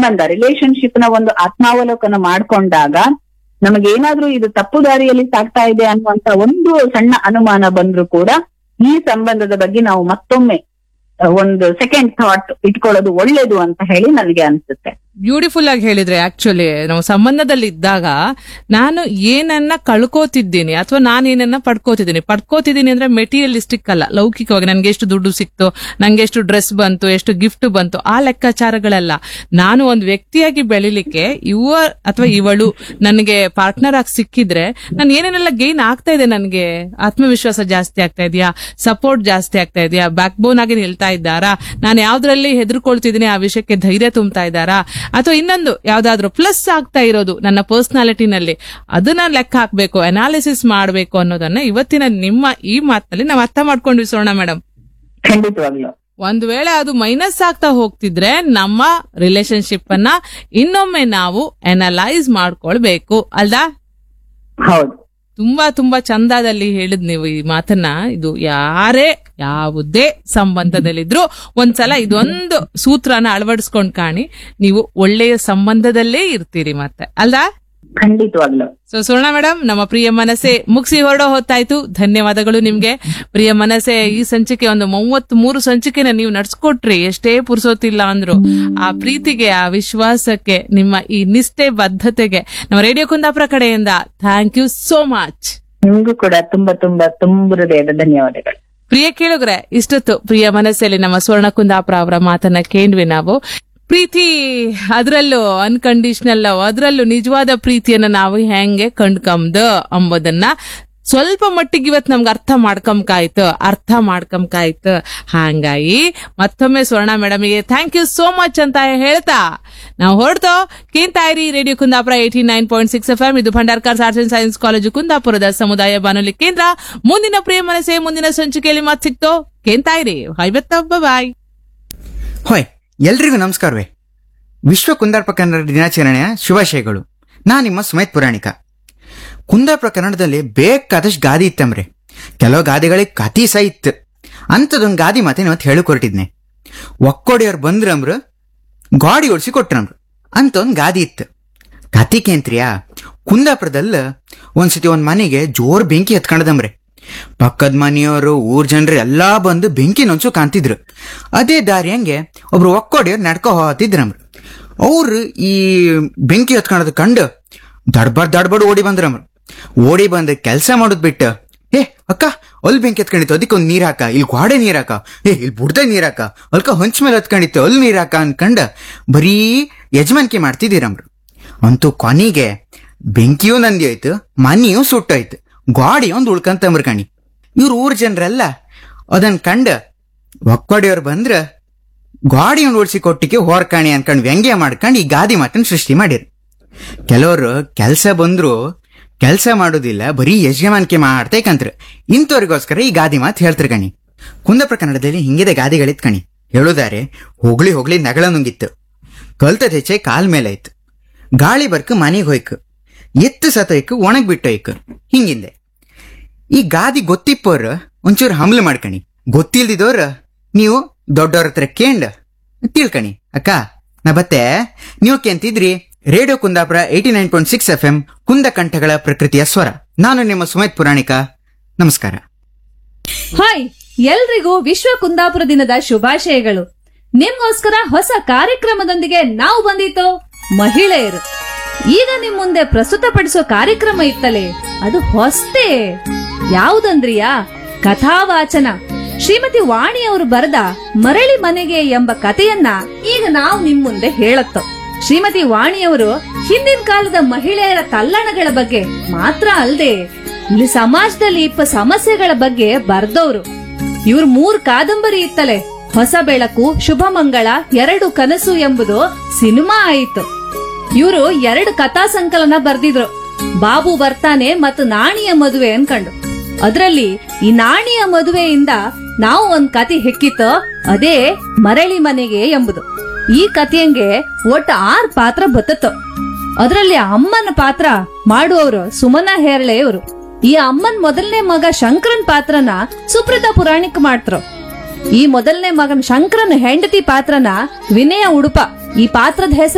ಸಂಬಂಧ ರಿಲೇಶನ್ಶಿಪ್ ನ ಒಂದು ಆತ್ಮಾವಲೋಕನ ಮಾಡ್ಕೊಂಡಾಗ ನಮಗೇನಾದ್ರೂ ಇದು ತಪ್ಪು ದಾರಿಯಲ್ಲಿ ಸಾಗ್ತಾ ಇದೆ ಅನ್ನುವಂತ ಒಂದು ಸಣ್ಣ ಅನುಮಾನ ಬಂದ್ರೂ ಕೂಡ ಈ ಸಂಬಂಧದ ಬಗ್ಗೆ ನಾವು ಮತ್ತೊಮ್ಮೆ ಆ, ಒಂದು ಸೆಕೆಂಡ್ ಥಾಟ್ ಇಟ್ಕೊಳ್ಳೋದು ಒಳ್ಳೇದು ಅಂತ ಹೇಳಿ ನನಗೆ ಅನ್ಸುತ್ತೆ ಬ್ಯೂಟಿಫುಲ್ ಆಗಿ ಹೇಳಿದ್ರೆ ಆಕ್ಚುಲಿ ನಾವು ಸಂಬಂಧದಲ್ಲಿ ಇದ್ದಾಗ ನಾನು ಏನನ್ನ ಕಳ್ಕೋತಿದ್ದೀನಿ ಅಥವಾ ನಾನು ಏನನ್ನ ಪಡ್ಕೋತಿದ್ದೀನಿ ಪಡ್ಕೋತಿದ್ದೀನಿ ಅಂದ್ರೆ ಮೆಟೀರಿಯಲಿಸ್ಟಿಕ್ ಅಲ್ಲ ಲೌಕಿಕವಾಗಿ ನನ್ಗೆ ಎಷ್ಟು ದುಡ್ಡು ಸಿಕ್ತು ನಂಗೆ ಎಷ್ಟು ಡ್ರೆಸ್ ಬಂತು ಎಷ್ಟು ಗಿಫ್ಟ್ ಬಂತು ಆ ಲೆಕ್ಕಾಚಾರಗಳಲ್ಲ ನಾನು ಒಂದು ವ್ಯಕ್ತಿಯಾಗಿ ಬೆಳಿಲಿಕ್ಕೆ ಇವ ಅಥವಾ ಇವಳು ನನಗೆ ಪಾರ್ಟ್ನರ್ ಆಗಿ ಸಿಕ್ಕಿದ್ರೆ ನಾನು ಏನೇನೆಲ್ಲ ಗೇನ್ ಆಗ್ತಾ ಇದೆ ನನಗೆ ಆತ್ಮವಿಶ್ವಾಸ ಜಾಸ್ತಿ ಆಗ್ತಾ ಇದೆಯಾ ಸಪೋರ್ಟ್ ಜಾಸ್ತಿ ಆಗ್ತಾ ಇದೆಯಾ ಬ್ಯಾಕ್ ಬೋನ್ ಆಗಿ ನಿಲ್ತಾ ಇದ್ದಾರಾ ನಾನು ಯಾವ್ದ್ರಲ್ಲಿ ಹೆದರ್ಕೊಳ್ತಿದ್ದೀನಿ ಆ ವಿಷಯಕ್ಕೆ ಧೈರ್ಯ ತುಂಬ್ತಾ ಇದ್ದಾರಾ ಅಥವಾ ಇನ್ನೊಂದು ಯಾವ್ದಾದ್ರು ಪ್ಲಸ್ ಆಗ್ತಾ ಇರೋದು ನನ್ನ ಪರ್ಸನಾಲಿಟಿನಲ್ಲಿ ಅದನ್ನ ಲೆಕ್ಕ ಹಾಕ್ಬೇಕು ಅನಾಲಿಸಿಸ್ ಮಾಡಬೇಕು ಅನ್ನೋದನ್ನ ಇವತ್ತಿನ ನಿಮ್ಮ ಈ ಮಾತಿನಲ್ಲಿ ನಾವು ಅರ್ಥ ಮಾಡ್ಕೊಂಡ್ವಿ ಸೋಣ ಮೇಡಮ್ ಖಂಡಿತವಾಗ್ಲು ಒಂದ್ ವೇಳೆ ಅದು ಮೈನಸ್ ಆಗ್ತಾ ಹೋಗ್ತಿದ್ರೆ ನಮ್ಮ ರಿಲೇಶನ್ಶಿಪ್ ಅನ್ನ ಇನ್ನೊಮ್ಮೆ ನಾವು ಅನಲೈಸ್ ಮಾಡ್ಕೊಳ್ಬೇಕು ಅಲ್ದಾ ಹೌದು ತುಂಬಾ ತುಂಬಾ ಚಂದದಲ್ಲಿ ಹೇಳಿದ್ ನೀವು ಈ ಮಾತನ್ನ ಇದು ಯಾರೇ ಯಾವುದೇ ಸಂಬಂಧದಲ್ಲಿದ್ರು ಒಂದ್ಸಲ ಇದೊಂದು ಸೂತ್ರನ ಅಳವಡಿಸ್ಕೊಂಡ್ ಕಾಣಿ ನೀವು ಒಳ್ಳೆಯ ಸಂಬಂಧದಲ್ಲೇ ಇರ್ತೀರಿ ಮತ್ತೆ ಅಲ್ದಾ ಖಂಡಿತವಾಗ್ಲು ಸೊ ಸುವರ್ಣ ಮೇಡಮ್ ನಮ್ಮ ಪ್ರಿಯ ಮನಸ್ಸೆ ಮುಗಿಸಿ ಹೊರಡೋ ಹೊತ್ತಾಯ್ತು ಧನ್ಯವಾದಗಳು ನಿಮ್ಗೆ ಪ್ರಿಯ ಮನಸ್ಸೆ ಈ ಸಂಚಿಕೆ ಒಂದು ಮೂವತ್ತ್ ಮೂರು ಸಂಚಿಕೆನ ನೀವು ನಡ್ಸ್ಕೊಟ್ರಿ ಎಷ್ಟೇ ಪುರ್ಸೋತಿಲ್ಲ ಅಂದ್ರು ಆ ಪ್ರೀತಿಗೆ ಆ ವಿಶ್ವಾಸಕ್ಕೆ ನಿಮ್ಮ ಈ ನಿಷ್ಠೆ ಬದ್ಧತೆಗೆ ನಮ್ಮ ರೇಡಿಯೋ ಕುಂದಾಪುರ ಕಡೆಯಿಂದ ಥ್ಯಾಂಕ್ ಯು ಸೋ ಮಚ್ ನಿಮ್ಗೂ ಕೂಡ ತುಂಬಾ ತುಂಬಾ ತುಂಬ ಹೃದಯದ ಧನ್ಯವಾದಗಳು ಪ್ರಿಯ ಕೇಳುಗ್ರೆ ಇಷ್ಟೊತ್ತು ಪ್ರಿಯ ಮನಸ್ಸಲ್ಲಿ ನಮ್ಮ ಸ್ವರ್ಣ ಕುಂದಾಪುರ ಅವರ ಮಾತನ್ನ ಕೇಂದ್ವಿ ನಾವು ಪ್ರೀತಿ ಅದರಲ್ಲೂ ಅನ್ಕಂಡೀಷನಲ್ ಲವ್ ಅದರಲ್ಲೂ ನಿಜವಾದ ಪ್ರೀತಿಯನ್ನ ನಾವು ಹೆಂಗೆ ಕಂಡ್ಕಂಬ್ದ ಅಂಬೋದನ್ನ ಸ್ವಲ್ಪ ಮಟ್ಟಿಗೆ ಇವತ್ ನಮ್ಗೆ ಅರ್ಥ ಮಾಡ್ಕೊಂಕಾಯ್ತು ಅರ್ಥ ಮಾಡ್ಕೊಂಕಾಯ್ತು ಹಾಂಗಾಗಿ ಮತ್ತೊಮ್ಮೆ ಸ್ವರ್ಣ ಮೇಡಮ್ಗೆ ಥ್ಯಾಂಕ್ ಯು ಸೋ ಮಚ್ ಅಂತ ಹೇಳ್ತಾ ನಾವು ಹೊರಡ್ತೋ ಕೇಂತಾಯಿರಿ radio Kundapura eighty nine point six F M ಇದು Bhandarkar arts and science college ಕುಂದಾಪುರದ ಸಮುದಾಯ ಬಾನುಲಿ ಕೇಂದ್ರ ಮುಂದಿನ ಪ್ರಿಯ ಮನಸ್ಸೆ ಮುಂದಿನ ಸಂಚಿಕೆಯಲ್ಲಿ ಮಾತು ಸಿಕ್ತೋ ಕೇಂತಾಯಿರಿ ಹೈಬತ್ತ ಬಾಯ್ ಹೊಯ್ ಎಲ್ರಿಗೂ ನಮಸ್ಕಾರವೇ ವಿಶ್ವ ಕುಂದಾರ್ಪ ಕನ್ನಡ ದಿನಾಚರಣೆಯ ಶುಭಾಶಯಗಳು ನಾ ನಿಮ್ಮ ಸುಮೇತ್ ಪುರಾಣಿಕ ಕುಂದಾಪುರ ಕನ್ನಡದಲ್ಲಿ ಬೇಕಾದಷ್ಟು ಗಾದಿ ಇತ್ತಂಬ್ರೆ ಕೆಲವು ಗಾದಿಗಳಿಗೆ ಕತಿ ಸಹ ಇತ್ತು ಅಂಥದೊಂದು ಗಾದಿ ಮಾತೆ ಇವತ್ತು ಹೇಳಕ್ ಹೊರಟಿದ್ನೆ ಒಕ್ಕೋಡಿಯವ್ರು ಬಂದ್ರಮ್ರು ಗಾಡಿ ಓಡಿಸಿ ಕೊಟ್ರಮ್ರು ಅಂತ ಒಂದು ಗಾದಿ ಇತ್ತು ಕತಿಕೇಂತ್ರಿಯಾ ಕುಂದಾಪುರದಲ್ಲಿ ಒಂದ್ಸತಿ ಒಂದ್ ಮನೆಗೆ ಜೋರ್ ಬೆಂಕಿ ಹತ್ಕೊಂಡದಂಬ್ರೆ ಪಕ್ಕದ ಮನೆಯವರು ಊರ್ ಜನರು ಎಲ್ಲಾ ಬಂದು ಬೆಂಕಿ ನೊಂಚು ಕಾಣ್ತಿದ್ರು ಅದೇ ದಾರಿ ಹಂಗೆ ಒಬ್ರು ಒಕ್ಕೋಡಿಯವ್ರು ನಡ್ಕೊ ಹೋಗ್ತಿದ್ರಮ್ರು ಅವ್ರು ಈ ಬೆಂಕಿ ಹತ್ಕೊಳ್ಳೋದು ಕಂಡು ದಡ್ಬಡ್ ದಡ್ಬಡ್ ಓಡಿ ಬಂದ್ರಮ್ರು ಓಡಿ ಬಂದು ಕೆಲಸ ಮಾಡೋದ್ ಬಿಟ್ಟು ಏ ಅಕ್ಕ ಅಲ್ಲಿ ಬೆಂಕಿ ಹತ್ಕೊಂಡಿತ್ತು ಅದಕ್ಕೆ ಒಂದು ನೀರ್ ಹಾಕ ಇಲ್ಲಿ ಗೋಡೆ ನೀರ್ ಹಾಕ ಏ ಇಲ್ಲಿ ಬುಡ್ದ ನೀರ್ ಹಾಕ ಅಲ್ಕ ಹೊಂಚ ಮೇಲೆ ಹತ್ಕೊಂಡಿತ್ತು ಅಲ್ಲಿ ನೀರ್ ಹಾಕ ಅನ್ಕಂಡ ಬರೀ ಯಜಮಾನಿಕೆ ಮಾಡ್ತಿದ್ದೀರಮ್ರು ಅಂತೂ ಕೊನೆಗೆ ಬೆಂಕಿಯೂ ನಂದಿ ಆಯ್ತು ಮನೆಯೂ ಸುಟ್ಟಾಯ್ತು ಗಾಡಿ ಒಂದು ಉಳ್ಕಂತಂಬ್ರ ಕಣಿ ಇವ್ರ ಊರ್ ಜನರೆಲ್ಲ ಅದನ್ ಕಂಡ ಒಕ್ಕೊಡಿಯವ್ರು ಬಂದ್ರ ಗಾಡಿಯನ್ನು ಓಡಿಸಿ ಕೊಟ್ಟಿಗೆ ಹೊರ್ಕಾಣಿ ಅನ್ಕೊಂಡ್ ವ್ಯಂಗ್ಯ ಮಾಡ್ಕೊಂಡು ಈ ಗಾದಿ ಮಾತನ್ನ ಸೃಷ್ಟಿ ಮಾಡಿರು ಕೆಲವರು ಕೆಲಸ ಬಂದ್ರು ಕೆಲಸ ಮಾಡೋದಿಲ್ಲ ಬರೀ ಯಜಮಾನಿಕೆ ಮಾಡ್ತೇಕಂತ್ರ ಇಂಥವ್ರಿಗೋಸ್ಕರ ಈ ಗಾದಿ ಮಾತು ಹೇಳ್ತಾರೆ ಕಣಿ ಕುಂದಪ್ರ ಕನ್ನಡದಲ್ಲಿ ಹಿಂಗಿದೆ ಗಾದಿಗಳಿತ್ ಕಣಿ ಹೇಳುದಾರೆ ಹೋಗ್ಲಿ ಹೋಗ್ಲಿ ನಗಳ ನುಂಗಿತ್ತು ಕಲ್ತದ ಹೆಚ್ಚೆ ಕಾಲ್ ಮೇಲೆ ಆಯ್ತು ಗಾಳಿ ಬರ್ಕ ಮನೆಗೆ ಹೋಯ್ಕು ಎತ್ತು ಸತೋಯ್ಕು ಒಣಗ್ ಬಿಟ್ಟೋಯ್ಕು ಹಿಂಗಿದೆ ಈ ಗಾದಿ ಗೊತ್ತಿಪ್ಪೋರ್ ಒಂಚೂರು ಹಮ್ಲು ಮಾಡ್ಕಣಿ ಗೊತ್ತಿಲ್ದಿದವ್ರ ನೀವು ದೊಡ್ಡವ್ರ ಹತ್ರ ಕೇಂಡ್ ತಿಳ್ಕಣಿ ಅಕ್ಕ ನಾ ಬತ್ತೆ ನೀವು ಕೇಂತಿದ್ರಿ radio Kundapura eighty nine point six F M ಕುಂದ ಕಂಠಗಳ ಪ್ರಕೃತಿಯ ಸ್ವರ ನಾನು ನಿಮ್ಮ ಸುಮೇತ್ ಪುರಾಣಿಕ ನಮಸ್ಕಾರ ಹಾಯ್ ಎಲ್ರಿಗೂ ವಿಶ್ವ ಕುಂದಾಪುರ ದಿನದ ಶುಭಾಶಯಗಳು ನಿಮ್ಗೋಸ್ಕರ ಹೊಸ ಕಾರ್ಯಕ್ರಮದೊಂದಿಗೆ ನಾವು ಬಂದಿತ್ತು ಮಹಿಳೆಯರು ಈಗ ನಿಮ್ ಮುಂದೆ ಪ್ರಸ್ತುತಪಡಿಸೋ ಕಾರ್ಯಕ್ರಮ ಇತ್ತಲೇ ಅದು ಹೊಸ್ತೇ ಯಾವುದಂದ್ರಿಯಾ ಕಥಾವಾಚನ ಶ್ರೀಮತಿ ವಾಣಿ ಅವರು ಬರೆದ ಮರಳಿ ಮನೆಗೆ ಎಂಬ ಕಥೆಯನ್ನ ಈಗ ನಾವು ನಿಮ್ ಮುಂದೆ ಹೇಳತ್ತೋ ಶ್ರೀಮತಿ ವಾಣಿಯವರು ಹಿಂದಿನ ಕಾಲದ ಮಹಿಳೆಯರ ತಲ್ಲಣಗಳ ಬಗ್ಗೆ ಮಾತ್ರ ಅಲ್ಲದೆ ಇಲ್ಲಿ ಸಮಾಜದಲ್ಲಿ ಇಪ್ಪ ಸಮಸ್ಯೆಗಳ ಬಗ್ಗೆ ಬರ್ದವ್ರು ಇವ್ರ ಮೂರ್ ಕಾದಂಬರಿ ಇತ್ತಲೆ ಹೊಸ ಬೆಳಕು ಶುಭ ಮಂಗಳ ಎರಡು ಕನಸು ಎಂಬುದು ಸಿನಿಮಾ ಆಯಿತು ಇವರು ಎರಡು ಕಥಾ ಸಂಕಲನ ಬರ್ದಿದ್ರು ಬಾಬು ಬರ್ತಾನೆ ಮತ್ತು ನಾಣಿಯ ಮದುವೆ ಅನ್ಕಂಡು ಅದ್ರಲ್ಲಿ ಈ ನಾಣಿಯ ಮದುವೆಯಿಂದ ನಾವು ಒಂದ್ ಕತೆ ಹೆಕ್ಕಿತ್ತು ಅದೇ ಮರಳಿ ಮನೆಗೆ ಎಂಬುದು ಈ ಕಥೆಯಂಗೆ ಒಟ್ಟು ಆರ್ ಪಾತ್ರ ಬತ್ತತ್ತು ಅದರಲ್ಲಿ ಅಮ್ಮನ ಪಾತ್ರ ಮಾಡುವವರು ಸುಮನ ಹೇರಳೆಯವರು ಈ ಅಮ್ಮನ್ ಮೊದಲನೇ ಮಗ ಶಂಕರನ್ ಪಾತ್ರನ ಸುಪ್ರತಾ ಪುರಾಣಿಕ್ ಮಾಡ್ತರು ಈ ಮೊದಲನೇ ಮಗನ್ ಶಂಕರನ್ ಹೆಂಡತಿ ಪಾತ್ರನ ವಿನಯ ಉಡುಪ ಈ ಪಾತ್ರದ ಹೆಸರು